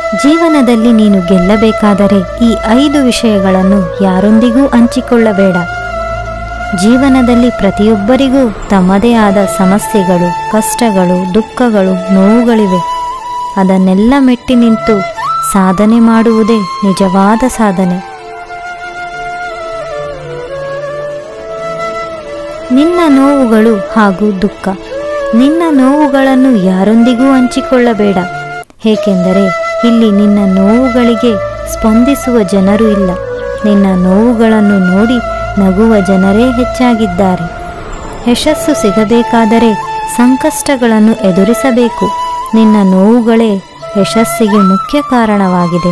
ಜೀವನದಲ್ಲಿ ನೀನು ಗೆಲ್ಲಬೇಕಾದರೆ ಈ ಐದು ವಿಷಯಗಳನ್ನು ಯಾರೊಂದಿಗೂ ಹಂಚಿಕೊಳ್ಳಬೇಡ ಜೀವನದಲ್ಲಿ ಪ್ರತಿಯೊಬ್ಬರಿಗೂ ತಮ್ಮದೇ ಆದ ಸಮಸ್ಯೆಗಳು ಕಷ್ಟಗಳು ದುಃಖಗಳು ನೋವುಗಳಿವೆ ಅದನ್ನೆಲ್ಲ ಮೆಟ್ಟಿ ನಿಂತು ಸಾಧನೆ ಮಾಡುವುದೇ ನಿಜವಾದ ಸಾಧನೆ ನಿನ್ನ ನೋವುಗಳು ಹಾಗೂ ದುಃಖ ನಿನ್ನ ನೋವುಗಳನ್ನು ಯಾರೊಂದಿಗೂ ಹಂಚಿಕೊಳ್ಳಬೇಡ ಏಕೆಂದರೆ ಇಲ್ಲಿ ನಿನ್ನ ನೋವುಗಳಿಗೆ ಸ್ಪಂದಿಸುವ ಜನರು ಇಲ್ಲ ನಿನ್ನ ನೋವುಗಳನ್ನು ನೋಡಿ ನಗುವ ಜನರೇ ಹೆಚ್ಚಾಗಿದ್ದಾರೆ ಯಶಸ್ಸು ಸಿಗಬೇಕಾದರೆ ಸಂಕಷ್ಟಗಳನ್ನು ಎದುರಿಸಬೇಕು ನಿನ್ನ ನೋವುಗಳೇ ಯಶಸ್ಸಿಗೆ ಮುಖ್ಯ ಕಾರಣವಾಗಿದೆ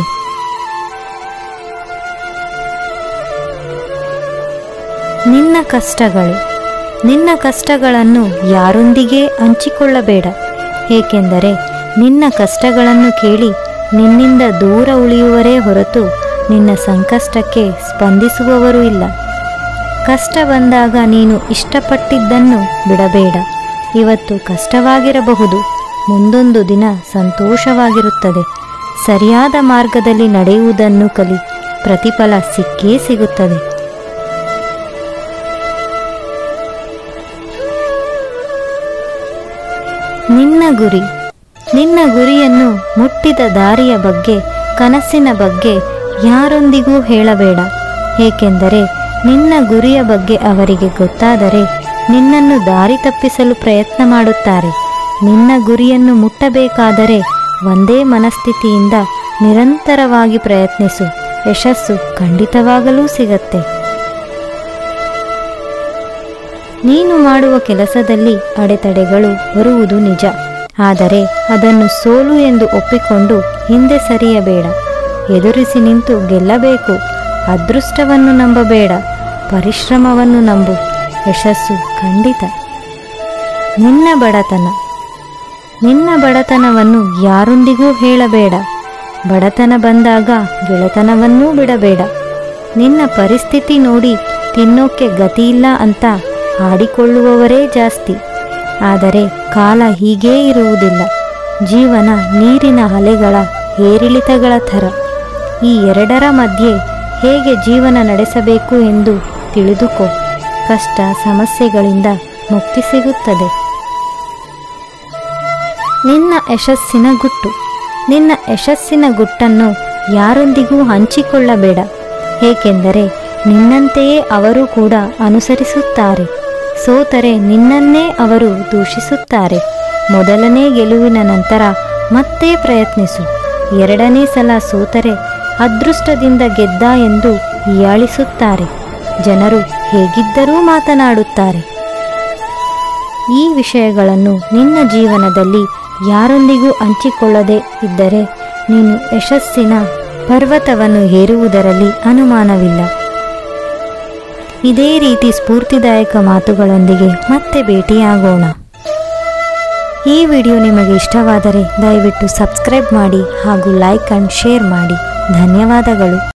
ನಿನ್ನ ಕಷ್ಟಗಳು ನಿನ್ನ ಕಷ್ಟಗಳನ್ನು ಯಾರೊಂದಿಗೆ ಹಂಚಿಕೊಳ್ಳಬೇಡ ಏಕೆಂದರೆ ನಿನ್ನ ಕಷ್ಟಗಳನ್ನು ಕೇಳಿ ನಿನ್ನಿಂದ ದೂರ ಉಳಿಯುವರೇ ಹೊರತು ನಿನ್ನ ಸಂಕಷ್ಟಕ್ಕೆ ಸ್ಪಂದಿಸುವವರು ಇಲ್ಲ ಕಷ್ಟ ಬಂದಾಗ ನೀನು ಇಷ್ಟಪಟ್ಟಿದ್ದನ್ನು ಬಿಡಬೇಡ ಇವತ್ತು ಕಷ್ಟವಾಗಿರಬಹುದು ಮುಂದೊಂದು ದಿನ ಸಂತೋಷವಾಗಿರುತ್ತದೆ ಸರಿಯಾದ ಮಾರ್ಗದಲ್ಲಿ ನಡೆಯುವುದನ್ನು ಕಲಿ ಪ್ರತಿಫಲ ಸಿಕ್ಕೇ ಸಿಗುತ್ತದೆ ನಿನ್ನ ಗುರಿ ನಿನ್ನ ಗುರಿಯನ್ನು ಮುಟ್ಟಿದ ದಾರಿಯ ಬಗ್ಗೆ ಕನಸಿನ ಬಗ್ಗೆ ಯಾರೊಂದಿಗೂ ಹೇಳಬೇಡ ಏಕೆಂದರೆ ನಿನ್ನ ಗುರಿಯ ಬಗ್ಗೆ ಅವರಿಗೆ ಗೊತ್ತಾದರೆ ನಿನ್ನನ್ನು ದಾರಿ ತಪ್ಪಿಸಲು ಪ್ರಯತ್ನ ಮಾಡುತ್ತಾರೆ ನಿನ್ನ ಗುರಿಯನ್ನು ಮುಟ್ಟಬೇಕಾದರೆ ಒಂದೇ ಮನಸ್ಥಿತಿಯಿಂದ ನಿರಂತರವಾಗಿ ಪ್ರಯತ್ನಿಸು ಯಶಸ್ಸು ಖಂಡಿತವಾಗಲೂ ಸಿಗತ್ತೆ ನೀನು ಮಾಡುವ ಕೆಲಸದಲ್ಲಿ ಅಡೆತಡೆಗಳು ಬರುವುದು ನಿಜ ಆದರೆ ಅದನ್ನು ಸೋಲು ಎಂದು ಒಪ್ಪಿಕೊಂಡು ಹಿಂದೆ ಸರಿಯಬೇಡ ಎದುರಿಸಿ ನಿಂತು ಗೆಲ್ಲಬೇಕು ಅದೃಷ್ಟವನ್ನು ನಂಬಬೇಡ ಪರಿಶ್ರಮವನ್ನು ನಂಬು ಯಶಸ್ಸು ಖಂಡಿತ ನಿನ್ನ ಬಡತನ ನಿನ್ನ ಬಡತನವನ್ನು ಯಾರೊಂದಿಗೂ ಹೇಳಬೇಡ ಬಡತನ ಬಂದಾಗ ಗೆಳೆತನವನ್ನೂ ಬಿಡಬೇಡ ನಿನ್ನ ಪರಿಸ್ಥಿತಿ ನೋಡಿ ತಿನ್ನೋಕ್ಕೆ ಗತಿಯಿಲ್ಲ ಅಂತ ಆಡಿಕೊಳ್ಳುವವರೇ ಜಾಸ್ತಿ ಆದರೆ ಕಾಲ ಹೀಗೇ ಇರುವುದಿಲ್ಲ ಜೀವನ ನೀರಿನ ಅಲೆಗಳ ಏರಿಳಿತಗಳ ಥರ ಈ ಎರಡರ ಮಧ್ಯೆ ಹೇಗೆ ಜೀವನ ನಡೆಸಬೇಕು ಎಂದು ತಿಳಿದುಕೋ ಕಷ್ಟ ಸಮಸ್ಯೆಗಳಿಂದ ಮುಕ್ತಿ ಸಿಗುತ್ತದೆ ನಿನ್ನ ಯಶಸ್ಸಿನ ಗುಟ್ಟು ನಿನ್ನ ಯಶಸ್ಸಿನ ಗುಟ್ಟನ್ನು ಯಾರೊಂದಿಗೂ ಹಂಚಿಕೊಳ್ಳಬೇಡ ಏಕೆಂದರೆ ನಿನ್ನಂತೆಯೇ ಅವರು ಕೂಡ ಅನುಸರಿಸುತ್ತಾರೆ ಸೋತರೆ ನಿನ್ನನ್ನೇ ಅವರು ದೂಷಿಸುತ್ತಾರೆ ಮೊದಲನೇ ಗೆಲುವಿನ ನಂತರ ಮತ್ತೆ ಪ್ರಯತ್ನಿಸು ಎರಡನೇ ಸಲ ಸೋತರೆ ಅದೃಷ್ಟದಿಂದ ಗೆದ್ದ ಎಂದು ಹೀಯಾಳಿಸುತ್ತಾರೆ ಜನರು ಹೇಗಿದ್ದರೂ ಮಾತನಾಡುತ್ತಾರೆ ಈ ವಿಷಯಗಳನ್ನು ನಿನ್ನ ಜೀವನದಲ್ಲಿ ಯಾರೊಂದಿಗೂ ಹಂಚಿಕೊಳ್ಳದೆ ಇದ್ದರೆ ನೀನು ಯಶಸ್ಸಿನ ಪರ್ವತವನ್ನು ಏರುವುದರಲ್ಲಿ ಅನುಮಾನವಿಲ್ಲ ಇದೇ ರೀತಿ ಸ್ಫೂರ್ತಿದಾಯಕ ಮಾತುಗಳೊಂದಿಗೆ ಮತ್ತೆ ಭೇಟಿಯಾಗೋಣ ಈ ವಿಡಿಯೋ ನಿಮಗೆ ಇಷ್ಟವಾದರೆ ದಯವಿಟ್ಟು ಸಬ್ಸ್ಕ್ರೈಬ್ ಮಾಡಿ ಹಾಗೂ ಲೈಕ್ ಅಂಡ್ ಶೇರ್ ಮಾಡಿ ಧನ್ಯವಾದಗಳು